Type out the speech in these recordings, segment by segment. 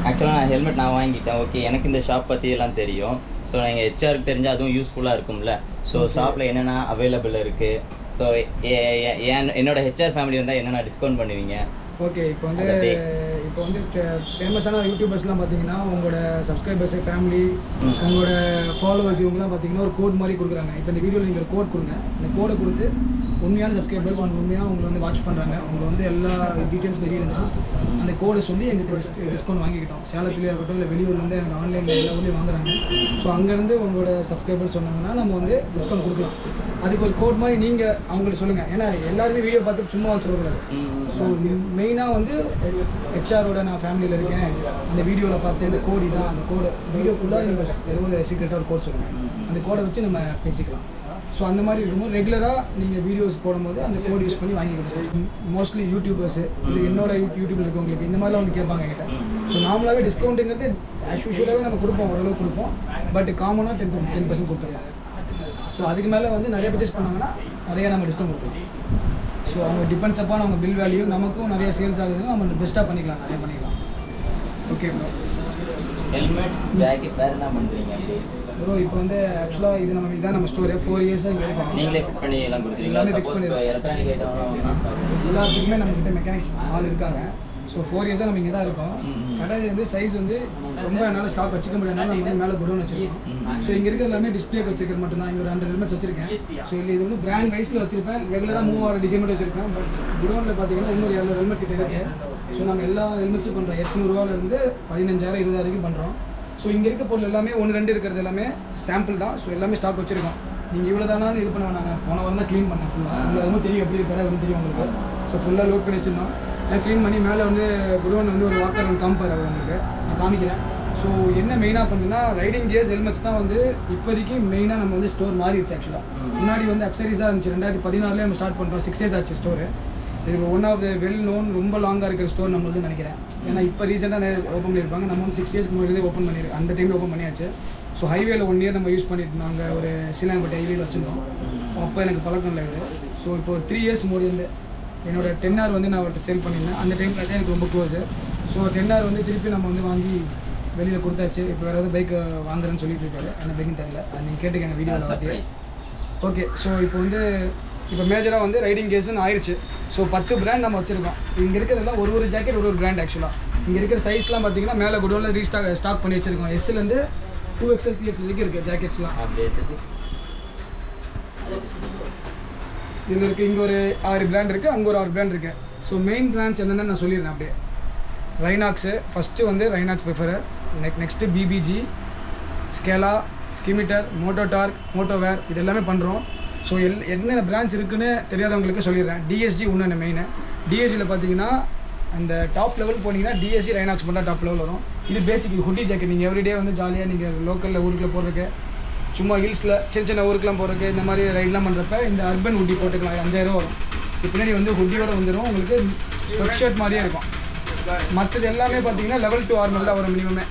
ஆக்சுவலாக நான் ஹெல்மெட் நான் வாங்கிட்டேன் ஓகே எனக்கு இந்த ஷாப் பற்றி எல்லாம் தெரியும் ஸோ எங்கள் ஹெச்ஆருக்கு தெரிஞ்சால் அதுவும் யூஸ்ஃபுல்லாக இருக்கும்ல ஸோ Okay. ஷாப்பில் என்னென்ன அவைலபிள் இருக்குது ஸோ என்னோட ஹெச்ஆர் ஃபேமிலி வந்தால் என்னென்ன டிஸ்கவுண்ட் பண்ணுவீங்க ஓகே இப்போ வந்து அதை இப்போ வந்து ஃபேமஸான யூடியூபர்ஸ்லாம் பார்த்தீங்கன்னா உங்களோட சப்ஸ்கிரைபர்ஸ் ஃபேமிலி ம். உங்களோட ஃபாலோவர்ஸ் இவங்கலாம் பார்த்தீங்கன்னா ஒரு கோட் மாதிரி கொடுக்குறாங்க இப்போ இந்த வீடியோவில் நீங்கள் ஒரு கோட் கொடுங்க இந்த கோடை கொடுத்து உண்மையான சப்ஸ்கிரைபர்ஸ் அவங்க உண்மையாக உங்களை வந்து வாட்ச் பண்ணுறாங்க உங்களுக்கு வந்து எல்லா டீட்டெயில்ஸ் தெரியலன்னா அந்த கோடை சொல்லி எங்களுக்கு டிஸ்கவுண்ட் வாங்கிக்கிட்டோம் சேலத்துலேயே இருக்கட்டும் இல்லை வெளியூர்லேருந்து எங்கள் ஆன்லைனில் எல்லா ஊர்லேயும் வாங்குறாங்க ஸோ அங்கேருந்து உங்களோட சப்ஸ்கிரைபர் சொன்னாங்கன்னா நம்ம வந்து டிஸ்கவுண்ட் கொடுக்கலாம் அதுக்கு ஒரு கோட் மாதிரி நீங்கள் அவங்கள்ட்ட சொல்லுங்கள் ஏன்னா எல்லாருமே வீடியோ பார்த்து சும்மா சொல்லக்கூடாது ஸோ மெயினாக வந்து ஹெச்ஆரோட நான் ஃபேமிலியில் இருக்கேன் அந்த வீடியோவில் பார்த்து இந்த கோடி தான் அந்த கோடு வீடியோக்குள்ளே நீங்கள் ஏதோ ஒரு சீக்ரெட்டாக ஒரு கோட் சொல்லுங்கள் அந்த கோடை வச்சு நம்ம பேசிக்கலாம் ஸோ அந்த மாதிரி இருக்கும்போது ரெகுலராக நீங்கள் வீடியோஸ் போடும்போது அந்த கோட் யூஸ் பண்ணி வாங்கிக்கலாம் மோஸ்ட்லி யூடியூபர்ஸ் இல்லை என்னோட யூடியூப்ல இருக்கவங்களுக்கு இந்த மாதிரிலாம் வந்து கேட்பாங்க என்கிட்ட ஸோ நார்மலாகவே டிஸ்கவுண்ட்டுங்கிறது ஆஸ் யூஷுவலாகவே நம்ம கொடுப்போம் ஓரளவு கொடுப்போம் பட் காமனாக டென் டென் பர்சன்ட் கொடுத்துருலாம் ஸோ அதுக்கு மேலே வந்து நிறைய பர்ச்சேஸ் பண்ணாங்கன்னா நிறைய நம்ம டிஸ்கவுண்ட் கொடுப்போம் ஸோ அவங்க டிபெண்ட்ஸ் அப்பான் அவங்க பில் வேல்யூ நமக்கும் நிறைய சேல்ஸ் ஆகுதுன்னா நம்ம பெஸ்ட்டாக பண்ணிக்கலாம் நிறைய பண்ணிக்கலாம் ஓகே ப்ரோ ஹெல்மெட் ஜாக்கெட் வேறு என்ன பண்ணுறீங்க அப்படி ப்ரோ இப்போ வந்து ஆக்சுவலாக இது நம்ம இதான் நம்ம ஸ்டோரி ஃபோர் இயர்ஸாக இங்கே இருக்கோம் நீங்களே ஃபிட் பண்ணி எல்லாம் கொடுத்துருவீங்களா எல்லாமே fix சப்போஸ் பண்ணிடுறோம். எலக்ட்ரானிக் ஐட்டம் வாங்கினா எல்லாத்துக்குமே நம்ம கிட்ட மெக்கானிக் ஆள் இருக்காங்க ஸோ ஃபோர் இயர்ஸாக நம்ம இங்கே தான் இருக்கோம் ம், ம். கடை வந்து சைஸ் வந்து ரொம்ப என்னால் ஸ்டாக் வச்சுக்க முடியாதுனால நம்ம வந்து மேலே குடோன் வச்சிருக்கோம் ம். ஸோ இங்கே இருக்க எல்லாமே டிஸ்பிளேக்கு வச்சிருக்கிறது மட்டும் தான் இங்கே ஒரு ஹண்ட்ரட் ஹெல்மெட்ஸ் வச்சிருக்கேன் ஸோ இல்லை இது வந்து பிராண்ட் வைஸில் வச்சிருப்பேன் ரெகுலராக மூவ் ஆகிற டிசைன் மட்டும் வச்சிருப்பேன் பட் குடோனில் பார்த்தீங்கன்னா இன்னொரு இரநூறு ஹெல்மெட் கிட்ட இருக்கு ஸோ நம்ம எல்லா ஹெல்மெட்ஸும் பண்ணுறோம் எட்நூறுவாலேருந்து பதினஞ்சாயிரம் இருபதாயிரம் வரைக்கும் பண்ணுறோம் ஸோ இங்கே இருக்க பொருள் எல்லாமே ஒன்று ரெண்டு இருக்கிறது எல்லாமே சாம்பிள் தான் ஸோ எல்லாமே ஸ்டாக் வச்சிருக்கோம் நீங்கள் இவ்வளோ தானான்னு இது பண்ண வேணாங்க போன வாரம் தான் க்ளீன் பண்ணேன் ஃபுல்லாக உங்களுக்கு அதுவும் தெரியும் எப்படி கடை வந்து தெரியும் உங்களுக்கு ஸோ ஃபுல்லாக லோட் பண்ணி வச்சிருந்தோம் நான் க்ளீன் பண்ணி மேலே வந்து குடோன் வந்து ஒரு வாக்கர் வந்து காமிப்பார் அவர் உங்களுக்கு நான் காமிக்கிறேன் ஸோ என்ன மெயினாக பண்ணுன்னா ரைடிங் கியர்ஸ் ஹெல்மெட்ஸ் தான் வந்து இப்போதைக்கு மெயினாக நம்ம வந்து ஸ்டோர் மாறிடுச்சு ஆக்சுவலாக முன்னாடி வந்து அக்சரிஸாக இருந்துச்சு ரெண்டாயிரத்தி பதினாறுலேயே நம்ம ஸ்டார்ட் பண்ணுறோம் சிக்ஸ் இயர்ஸ் ஆச்சு ஸ்டோரு இது one of the well known ரொம்ப லாங்காக இருக்கிற ஸ்டோர் நம்மளுக்கு நினைக்கிறேன் ஏன்னா இப்போ ரீசெண்டாக ஓப்பன் பண்ணியிருப்பாங்க நம்ம வந்து சிக்ஸ் இயர்ஸ்க்கு முன்னாடி ஓப்பன் பண்ணியிருக்கோம் அந்த டைமில் ஓப்பன் பண்ணியாச்சு ஸோ ஹைவேல ஒன் இயர் நம்ம யூஸ் பண்ணிட்டு நாங்கள் ஒரு சீலாங்கப்பட்டி ஹைவேல வச்சுருந்தோம் அப்போ எனக்கு பழக்கம் இல்லை இது ஸோ இப்போ ஒரு த்ரீ இயர்ஸ் முன்னாடி வந்து என்னோட டென் ஆர் வந்து நான் அவர்கிட்ட சேல் பண்ணியிருந்தேன் அந்த டைமில் தான் எனக்கு ரொம்ப க்ளோஸு ஸோ டென் ஆர் வந்து திருப்பி நம்ம வந்து வாங்கி வெளியில் கொடுத்தாச்சு இப்போ வேறு ஏதாவது பைக் வாங்குறேன்னு சொல்லிட்டு இருக்காரு என்ன பைக்குன்னு தெரியல அது நீங்கள் கேட்டுக்கங்க வீடியோவில் வாட்டி சர்ப்ரைஸ் ஓகே ஸோ இப்போ வந்து இப்போ மேஜராக வந்து ரைடிங் கேஸ்னு ஆயிடுச்சு ஸோ பத்து பிராண்ட் நம்ம வச்சுருக்கோம் இங்கே இருக்கிறதெல்லாம் ஒரு ஒரு ஜாக்கெட் ஒரு ஒரு பிராண்ட் ஆக்சுவலாக இங்கே இருக்கிற சைஸ்லாம் பார்த்தீங்கன்னா மேலே குடோனில் ரீஸ்டாக் ஸ்டாக் பண்ணி வச்சுருக்கோம் எஸ்லேருந்து டூ எக்ஸ்எல் த்ரீ எக்ஸ்எல் வரைக்கும் இருக்குது ஜாக்கெட்ஸ்லாம் அப்படியே எடுத்து இதில் இருக்குது இங்கே ஒரு ஆறு பிராண்ட் இருக்குது அங்கே ஒரு ஆறு பிராண்ட் இருக்குது ஸோ மெயின் பிராண்ட்ஸ் என்னென்னு நான் சொல்லிடுறேன் அப்படியே ரைனாக்ஸு ஃபஸ்ட்டு வந்து ரைனாக்ஸ் ப்ரிஃபரு நெக் next BBG Scala Scimitar Mototorque Motoware இது எல்லாமே பண்ணுறோம் ஸோ எல் என்னென்ன பிராண்ட்ஸ் இருக்குன்னு தெரியாதவங்களுக்கு சொல்லிடுறேன் டிஎஸ்ஜி ஒன்று மெயின் டிஎஸ்ஜியில் பார்த்தீங்கன்னா அந்த டாப் லெவல் போனீங்கன்னா டிஎஸ்சி ரைனாக்ஸ் மட்டும் டாப் லெவல் வரும் இது பேசிக் ஹுட்டி ஜாக்கெட் நீங்கள் எவ்ரிடே வந்து ஜாலியாக நீங்கள் லோக்கலில் ஊருக்குள்ள போடுறதுக்கு சும்மா ஹில்ஸில் சின்ன சின்ன ஊருக்குலாம் போகிறதுக்கு இந்த மாதிரி ரைட்லாம் பண்ணுறப்ப இந்த அர்பன் ஹுட்டி போட்டுக்கலாம் இது அஞ்சாயிரம் வரும் இது பின்னாடி வந்து ஹுட்டியோட வந்துடும் உங்களுக்கு ஸ்வெட் ஷர்ட் மாதிரியே இருக்கும் மற்றது எல்லாமே பார்த்தீங்கன்னா லெவல் டூ ஆர்மல் தான் வரும் மினிமமே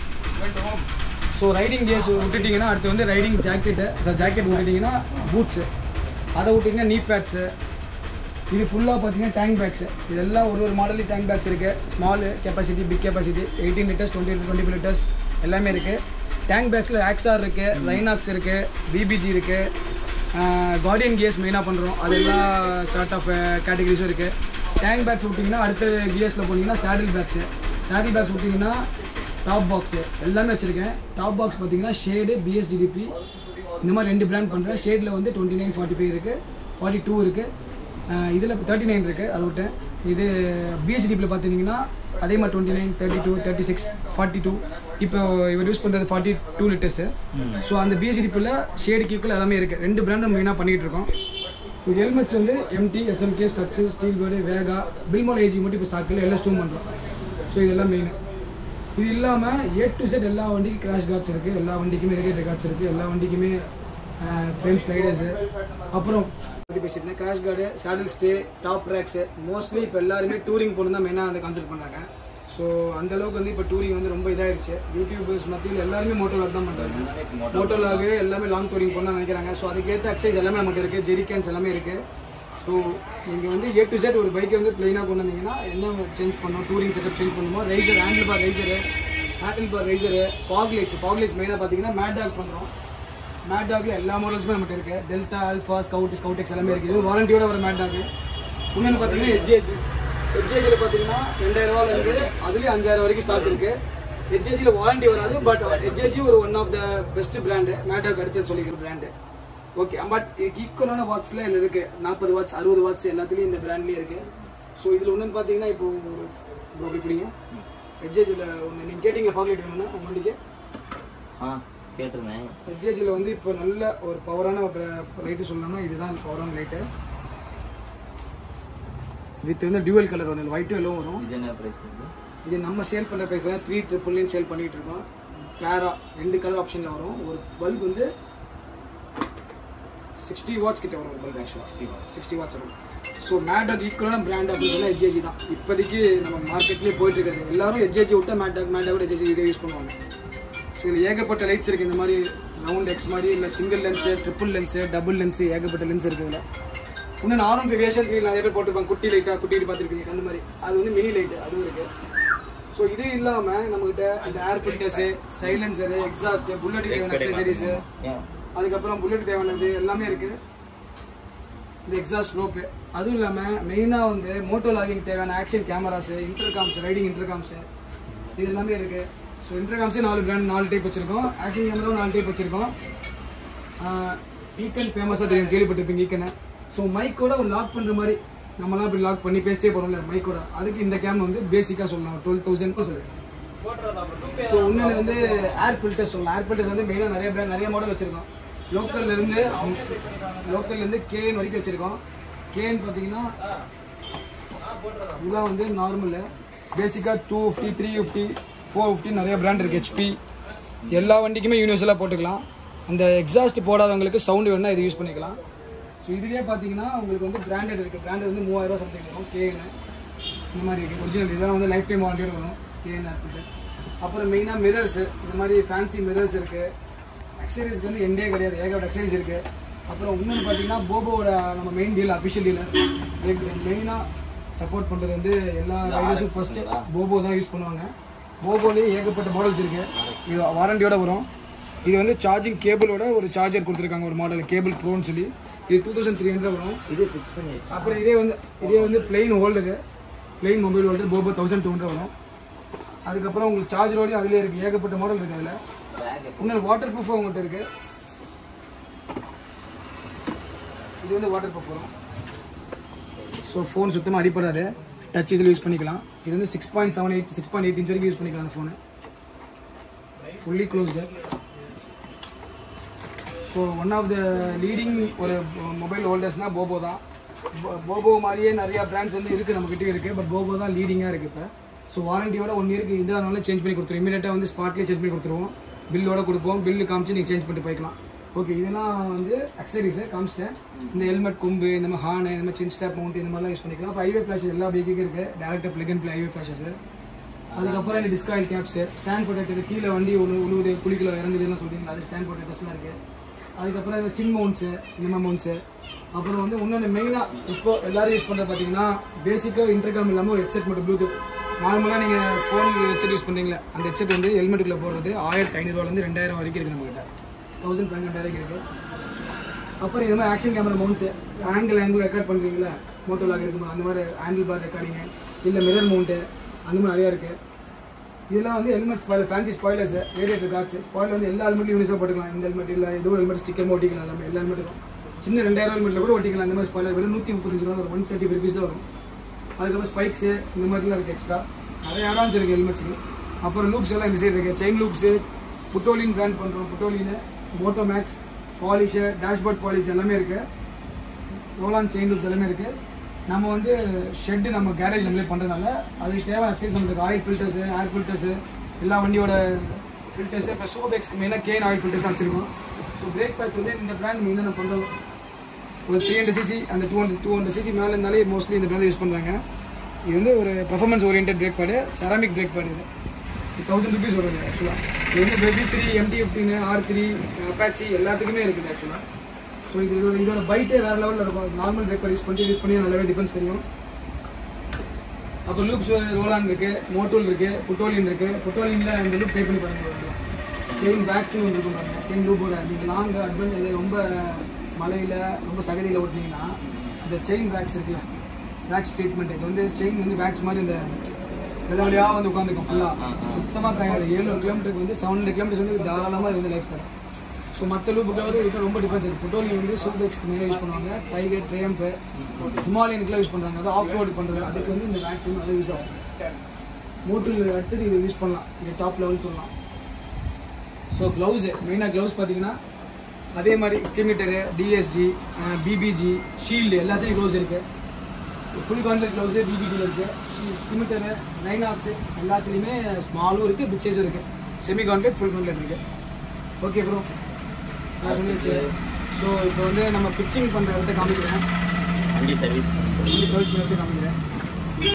ஸோ ரைடிங் கேஸ் விட்டுட்டிங்கன்னா அடுத்து வந்து ரைடிங் ஜாக்கெட்டு ஜாக்கெட் விட்டுட்டிங்கன்னா பூட்ஸு அதை விட்டிங்கன்னா நீ பேட்ஸு இது ஃபுல்லாக பார்த்தீங்கன்னா டேங்க் பேக்ஸு இதெல்லாம் ஒரு ஒரு மாடலில் டேங்க் பேக்ஸ் இருக்குது small capacity big capacity eighteen litres twenty twenty five litres எல்லாமே இருக்குது டேங்க் பேக்ஸில் ஆக்ஸார் இருக்குது ரைனாக்ஸ் இருக்குது பிபிஜி இருக்குது கார்டியன் கியர்ஸ் மெயினாக பண்ணுறோம் அதெல்லாம் சார்ட் ஆஃப் கேட்டகரிஸும் இருக்குது டேங்க் பேக்ஸ் விட்டிங்கன்னா அடுத்த கியர்ஸில் போனீங்கன்னா சேடில் பேக்ஸு சேடில் பேக்ஸ் விட்டிங்கன்னா டாப் பாக்ஸு எல்லாமே வச்சுருக்கேன் டாப் பாக்ஸ் பார்த்தீங்கன்னா ஷேடு பிஎஸ்டிடிபி இந்த மாதிரி ரெண்டு பிராண்ட் பண்ணுறேன் ஷேடில் வந்து டுவெண்ட்டி நைன் ஃபார்ட்டி ஃபைவ் இருக்குது ஃபார்ட்டி டூ இருக்குது இதில் தேர்ட்டி நைன் இருக்குது அதை விட்டேன் இது பிஹெச்டிபியில் பார்த்தீங்கன்னா அதே மாதிரி twenty nine thirty two thirty six forty two இப்போ இவர் யூஸ் பண்ணுறது ஃபார்ட்டி டூ லிட்டர்ஸு ஸோ அந்த பிஹெச்டிபியில் ஷேடு கீக்கில் எல்லாமே இருக்குது ரெண்டு பிராண்டும் மெயினாக பண்ணிகிட்டு இருக்கோம் ஸோ ஹெல்மெட்ஸ் வந்து MT SMK Studds Steelbird Vega பில்மோல் ஏஜி மட்டும் இப்போ ஸ்டாக்கில் எல்லாம் ஸ்டூம் பண்ணுறோம் ஸோ இதெல்லாம் மெயின் இது இல்லாமல் ஏ டு செட் எல்லா வண்டிக்கும் கிராஷ் கார்ட்ஸ் இருக்குது எல்லா வண்டிக்குமே ரெகுலேட்டர் கார்ட்ஸ் இருக்குது எல்லா வண்டிக்குமே ஃப்ரேம் ஸ்லைடர்ஸு அப்புறம் பற்றி பேசியிருந்தேன் crash guard saddle stay top racks mostly இப்போ எல்லாருமே டூரிங் போகணும் தான் மெயினாக வந்து கான்செப்ட் பண்ணுறாங்க ஸோ அந்த அளவுக்கு வந்து இப்போ டூரிங் வந்து ரொம்ப இதாகிடுச்சு யூடியூபர்ஸ் மத்தியில் எல்லாருமே மோட்டோ லாக் தான் பண்ணுறாங்க மோட்டோ லாக் எல்லாமே லாங் டூரிங் போகணும்னு நினைக்கிறாங்க ஸோ அதுக்கேற்ற எக்ஸசைஸ் எல்லாமே நமக்கு இருக்குது ஜெரிகேன்ஸ் எல்லாமே இருக்குது ஸோ நீங்கள் வந்து ஏ டு செட் ஒரு பைக்கை வந்து ப்ளைனாக கொண்டு வந்தீங்கன்னா என்ன சேஞ்ச் பண்ணணும் டூரிங் செட்டப் சேஞ்ச் பண்ணுமோ riser handlebar riser handlebar riser fog lights fog lights மெயினாக பார்த்தீங்கன்னா மேட் டாக் பண்ணுறோம் மேட் டாக்ல எல்லா மாடல்ஸுமே நம்மகிட்ட இருக்கு Delta Alpha Scout Scout X எல்லாமே இருக்குது இது வாரண்டியோட வர மேட் டாக் இன்னொன்று பார்த்தீங்கன்னா எஜ்ஜேஜ் எஜ்ஜேஜில் பார்த்தீங்கன்னா ரெண்டாயிரம் ரூபால இருக்கு அதுலேயும் அஞ்சாயிரம் வரைக்கும் ஸ்டாக் இருக்கு எஜ்ஜேஜில் வாரண்டி வராது பட் எஜ்ஜேஜி ஒரு one of the best brand Maddog அடுத்து சொல்லிக்கிற பிராண்டு ஓகே பட் இதுக்கு ஈக்குவலான வாட்ச்ல இதில் இருக்கு நாற்பது வாட்ச் அறுபது வாட்ச் எல்லாத்துலேயும் இந்த பிராண்ட்லேயே இருக்கு ஸோ இதில் ஒன்றுன்னு பார்த்தீங்கன்னா இப்போ ஒரு இப்போ அப்படி பிடிங்க எஜ்ஜேஜில் ஒன்று நீங்கள் கேட்டிங்க ஃபாக்லேட் வேணும்னா உங்க வண்டிக்கு ஆ கேட்டிருந்தேன் எஜ்ஜேஜில் வந்து இப்போ நல்ல ஒரு பவரான லைட்டு சொல்லணும்னா இதுதான் பவரான லைட்டு வித் வந்து டியூவல் கலர் வரும் ஒயிட்டும் எல்லோ வரும் இது என்ன ப்ரைஸ் வந்து இது நம்ம சேல் பண்ணுற ப்ரைஸ் தான் த்ரீ ட்ரிபிள்லையும் சேல் பண்ணிட்டு இருக்கோம் பேரா ரெண்டு கலர் ஆப்ஷனில் வரும் ஒரு பல்ப் வந்து சிக்ஸ்டி வாட்ஸ் கிட்ட வரும் ஒரு பல்ப் ஆக்சுவலாக சிக்ஸ்டி வாட்ஸ் சிக்ஸ்டி வாட்ஸ் வரும் ஸோ மேடாக் ஈக்குவலான பிராண்ட் அப்படின்னு சொன்னால் ஹெச்ஏஜி தான் இப்போதைக்கு நம்ம மார்க்கெட்லேயே போயிட்டு இருக்கிறது எல்லாரும் ஹெச்ஏஜி விட்டா மேடாக் மேடாக் விட ஹெச்ஏஜி இதை யூஸ் பண்ணுவாங்க ஸோ இதில் ஏகப்பட்ட லைட்ஸ் இருக்குது இந்த மாதிரி ரவுண்ட் எக்ஸ் மாதிரி இல்லை single lens triple lens double lens ஏகப்பட்ட லென்ஸ் இருக்குது இதில் இன்னும் நானும் இப்போ வேஷன் த்ரீ நிறைய பேர் போட்டிருப்பாங்க குட்டி லைட்டாக குட்டி பார்த்துருக்கீங்க அந்த மாதிரி அது வந்து மினி லைட்டு அதுவும் இருக்குது ஸோ இது இல்லாமல் நம்மகிட்ட இந்த air filters silencer exhaust Bullet தேவையான அக்சசரிஸு ஏன் அதுக்கப்புறம் புல்லட் தேவையானது எல்லாமே இருக்குது இந்த எக்ஸாஸ்ட் ரோப்பு அதுவும் இல்லாமல் மெயினாக வந்து மோட்டோ லாகிங் தேவையான action cameras intercoms riding intercoms இது எல்லாமே இருக்குது ஸோ இன்டர்காம்ஸே நாலு பிராண்ட் நாலு டைப் வச்சுருக்கோம் ஆக்ஷன் கேமராவும் நாலு டைப் வச்சுருக்கோம் ஈக்கன் ஃபேமஸாக தெரியும் கேள்விப்பட்டிருப்பீங்க ஈக்கனை ஸோ மைக்கோட ஒரு லாக் பண்ணுற மாதிரி நம்மலாம் இப்படி லாக் பண்ணி பேசிட்டே போகிறோம்ல மைக்கோட அதுக்கு இந்த கேம் வந்து பேசிக்காக சொல்லலாம் டுவெல் தௌசண்ட் சொல்லு ஸோ இன்னொன்று வந்து ஏர் ஃபில்டர் சொல்லலாம் ஏர் ஃபில்டர் வந்து மெயினாக நிறைய பிராண்ட் நிறைய மாடல் வச்சுருக்கோம் லோக்கல்ல இருந்து லோக்கல்ல இருந்து கேஎன் வரைக்கும் வச்சுருக்கோம் கேஎன் பார்த்தீங்கன்னா இதெல்லாம் வந்து நார்மலு பேசிக்காக two fifty three fifty four fifty நிறைய பிராண்ட் இருக்குது ஹெச்பி எல்லா வண்டிக்குமே யூனிவர்சலாக போட்டுக்கலாம் அந்த எக்ஸாஸ்ட் போடாதவங்களுக்கு சவுண்டு வேணால் இது யூஸ் பண்ணிக்கலாம் ஸோ இதுலேயே பார்த்தீங்கன்னா உங்களுக்கு வந்து பிராண்டட் இருக்குது பிராண்டட் வந்து மூவாயிரரூவா சம்திங் வரும் கேஎன் இந்த மாதிரி இருக்குது ஒரிஜினல் இதெல்லாம் வந்து லைஃப் டைம் வாரண்டியோட வரும் கேஎன் இருக்குது அப்புறம் மெயினாக மிரர்ஸ் இந்த மாதிரி ஃபேன்சி மிரர்ஸ் இருக்குது அக்சரிஸ்க்கு வந்து எண்டே கிடையாது ஏகப்பட்ட அக்சரிஸ் இருக்குது அப்புறம் இன்னொன்று பார்த்தீங்கன்னா போபோவோட நம்ம மெயின் டீல் அஃபிஷியல் டீலர் மெயினாக சப்போர்ட் பண்ணுறது வந்து எல்லா ரைடர்ஸும் ஃபஸ்ட்டு போபோ தான் யூஸ் பண்ணுவாங்க போபோலேயே ஏகப்பட்ட மாடல்ஸ் இருக்குது இது வாரண்டியோட வரும் இது வந்து சார்ஜிங் கேபிளோட ஒரு சார்ஜர் கொடுத்துருக்காங்க ஒரு மாடல் கேபிள் ப்ரோன்னு சொல்லி இது டூ தௌசண்ட் த்ரீ ஹண்ட்ரட் வரும் இது ஃபிக்ஸ் பண்ணி வச்சு அப்புறம் இதே வந்து இதே வந்து plain holder plain mobile holder Bobo thousand two hundred வரும் அதுக்கப்புறம் உங்களுக்கு சார்ஜரோடய அதிலே இருக்குது ஏகப்பட்ட மாடல் இருக்குது அதில் பேக் இன்னொரு வாட்டர் ப்ரூஃப் உங்கள்கிட்ட இருக்கு இது வந்து வாட்டர் ப்ரூஃப் வரும் ஸோ ஃபோன் சுத்தமாக அடிப்படாது டச் இதில் யூஸ் பண்ணிக்கலாம் இது வந்து six point seven eight six point eight inch வரைக்கும் யூஸ் பண்ணிக்கலாம் அந்த phone fully closed so one of the leading ஒரு மொபைல் ஹோல்டர்ஸ்னால் போபோ தான் போ- போபோ மாதிரியே நிறைய பிராண்ட்ஸ் வந்து இருக்குது நம்மக்கிட்டே இருக்குது பட் போபோ தான் லீடிங்காக இருக்குது இப்போ ஸோ வாரண்டியோட ஒன் இயருக்கு இதானால சேஞ்ச் பண்ணி கொடுத்துருவோம் இமீடியட்டாக வந்து ஸ்பாட்லேயே சேஞ்ச் பண்ணி கொடுத்துருவோம் பில்லோட கொடுப்போம் பில்லு காமிச்சு நீங்கள் சேஞ்ச் பண்ணிட்டு போய்க்கலாம் ஓகே இதெல்லாம் வந்து அக்சரிஸு காமிச்சிட்டேன் இந்த ஹெல்மெட் கொம்பு இந்த மாதிரி ஹானு இந்த மாதிரி சின் ஸ்டாப் மவுண்ட் இந்த மாதிரிலாம் யூஸ் பண்ணிக்கலாம் இப்போ ஐவே ஃப்ளாஷஸ் எல்லா பைக்குக்கும் இருக்குது டேரக்டாக பிளக் அண்ட் ப்ளே ஐவே ஃப்ளாஷஸ் அதுக்கப்புறம் இந்த disc oil caps stand protector கீழே வண்டி ஒன்று உழுவுது குளிக்கல இறங்குதுன்னு சொல்றீங்களா அது ஸ்டாண்ட் ப்ரொடெக்டர்ஸ்லாம் இருக்குது அதுக்கப்புறம் இந்த சின் மவுண்ட்ஸு இந்த மாதிரி மவுண்ட்ஸு அப்புறம் வந்து இன்னொன்று மெயினாக இப்போ எல்லாரும் யூஸ் பண்ணுறது பார்த்தீங்கன்னா பேசிக்காக இன்டர்காம் இல்லாமல் ஒரு ஹெட்செட் மட்டும் ப்ளூடூத் நார்மலாக நீங்கள் ஃபோன் ஹெட்செட் யூஸ் பண்ணுறீங்களா அந்த ஹெட்செட் வந்து ஹெல்மெட்டுக்குள்ளே போடுறது ஆயிரத்தி ஐநூறுவாலேருந்து ரெண்டாயிரம் வரைக்கும் இருக்குது நம்மகிட்ட தௌசண்ட் ஃபைவ் ஹண்ட்ரட் வரைக்கும் இருக்குது அப்புறம் இது மாதிரி action camera mounts angle angle record பண்ணுறீங்களா மோட்டோ லாக் இருக்கும்போது அந்த மாதிரி ஹேண்டில் பார் ரெக்கார்டிங்கு இல்லை மிரர் மவுண்ட்டு அந்த மாதிரி நிறையா இருக்குது இதெல்லாம் வந்து helmet spoil fancy spoilers radiator guards spoil வந்து எல்லா ஹெல்மெட்லையும் யூனிஸாக போட்டுக்கலாம் இந்த ஹெல்மெட் இல்லை ஏதோ ஒரு ஹெல்மெட் ஸ்டிக்கர் ஒட்டிக்கலாம் எல்லாமே எல்லா ஹெல்மெட்டுக்கும் சின்ன ரெண்டாயிரம் ஹெல்மெட்டில் கூட ஒட்டிக்கலாம் இந்த மாதிரி ஸ்பாயிலர் வெறும் நூற்றி முப்பத்தஞ்சு ரூபா வரும் ஒன் தேர்ட்டி ருபீஸ் தான் வரும் அதுக்கப்புறம் ஸ்பைக்ஸு இந்த மாதிரிலாம் இருக்குது எக்ஸ்ட்ரா நிறைய ஆடான்ஸ் இருக்குது ஹெல்மெட்ஸுக்கு அப்புறம் லூப்ஸ் எல்லாம் இந்த சைடு இருக்குது செயின் லூப்ஸு புட்டோலின் பிராண்ட் பண்ணுறோம் புட்டோலின்னு moto max polish dashboard polish எல்லாமே இருக்குது ரோலான் செயின் லூப்ஸ் எல்லாமே இருக்குது நம்ம வந்து ஷெட்டு நம்ம கேரேஜ் நம்மளே பண்ணுறதுனால அதுக்கு தேவை அக்சைஸ் நம்மளுக்கு ஆயில் ஃபில்டர்ஸு ஏர் ஃபில்டர்ஸு எல்லா வண்டியோட ஃபில்டர்ஸு இப்போ சோபெக்ஸ்க்கு மெயினாக கேன் ஆயில் ஃபில்டர்ஸ் தான் வச்சுருக்கோம் ஸோ பிரேக் பேட்ச் வந்து இந்த பிராண்ட் மெயினாக நம்ம பண்ணுறோம் ஒரு த்ரீ ஹண்ட்ரட் சிசி அந்த two hundred two hundred CC மேலே இருந்தாலே மோஸ்ட்லி இந்த பிராண்ட் யூஸ் பண்ணுறாங்க இது வந்து ஒரு performance orient brake pad ceramic brake pad இது தௌசண்ட் ருபீஸ் வருது ஆக்சுவலாக இது வந்து பெபி three MT fifteen R three Apache எல்லாத்துக்குமே இருக்குது ஆக்சுவலாக ஸோ இது இதோட இதோட பைட்டே வேறு லெவலில் இருக்கும் நார்மல் பிரேக் பேட் யூஸ் பண்ணி யூஸ் பண்ணி நல்லாவே டிஃபரன்ஸ் தெரியும் அப்புறம் லூப்ஸ் ரோலான் இருக்கு மோட்டூல் இருக்கு புட்டோலின் இருக்கு புட்டோலின்ல இந்த லூப் ட்ரை பண்ணி பாருங்க செயின் பேக்ஸ் ஒன்று இருக்கும் பாருங்க செயின் லூப்போட நீங்கள் லாங் அட்வென்ச்சர் ரொம்ப மலையில் ரொம்ப சகதியில் ஓட்டினீங்கன்னா இந்த செயின் பேக்ஸ் இருக்குல்ல பேக்ஸ் ட்ரீட்மெண்ட் இது வந்து செயின் வந்து பேக்ஸ் மாதிரி இந்த வெள்ள வழியாக வந்து உட்காந்துக்கும் ஃபுல்லாக சுத்தமாக காயாது ஏழுநூறு கிலோமீட்டருக்கு வந்து செவன் ஹண்ட்ரட் கிலோமீட்டர்ஸ் வந்து தாராளமாக இது வந்து லைஃப் தரும் ஸோ மற்ற லூப்புக்காவது இதுக்கு ரொம்ப டிஃபரன்ஸ் இருக்குது புட்டோலியம் வந்து சூப்பர் எக்ஸ்க்கு மேலே யூஸ் பண்ணுவாங்க டைகர் ட்ரேம்ப்பு ஹிமாலயனுக்குலாம் யூஸ் பண்ணுறாங்க அது ஆஃப் ரோடு பண்ணுறது அதுக்கு வந்து இந்த பேக்ஸ் வந்து நல்லா யூஸ் ஆகும் மோட்டில் அடுத்தது இது யூஸ் பண்ணலாம் இது டாப் லெவல் சொல்லலாம் ஸோ க்ளவுஸு மெயினாக க்ளவுஸ் பார்த்தீங்கன்னா அதே மாதிரி ஸ்கிமிட்டரு டிஎஸ்ஜி பிபிஜி ஷீல்டு எல்லாத்தையும் க்ளவுஸ் இருக்குது ஃபுல் கான்ட்ராக்ட் க்ளவுஸு பிபிஜியில் இருக்குது ஸ்கிமிட்டரு நைனாக்ஸு எல்லாத்துலேயுமே ஸ்மாலும் இருக்குது பிக் சைஸும் இருக்குது செமி கான்ட்ராக்ட் ஃபுல் கான்ட்ராக்ட் இருக்குது ஓகே ப்ரோ நான் சொல்லியாச்சு ஸோ இப்போ வந்து நம்ம ஃபிக்ஸிங் பண்ணுற இடத்த காமிக்கிறேன் வண்டி சர்வீஸ் வண்டி சர்வீஸ் பண்ணுறது காமிக்கிறேன்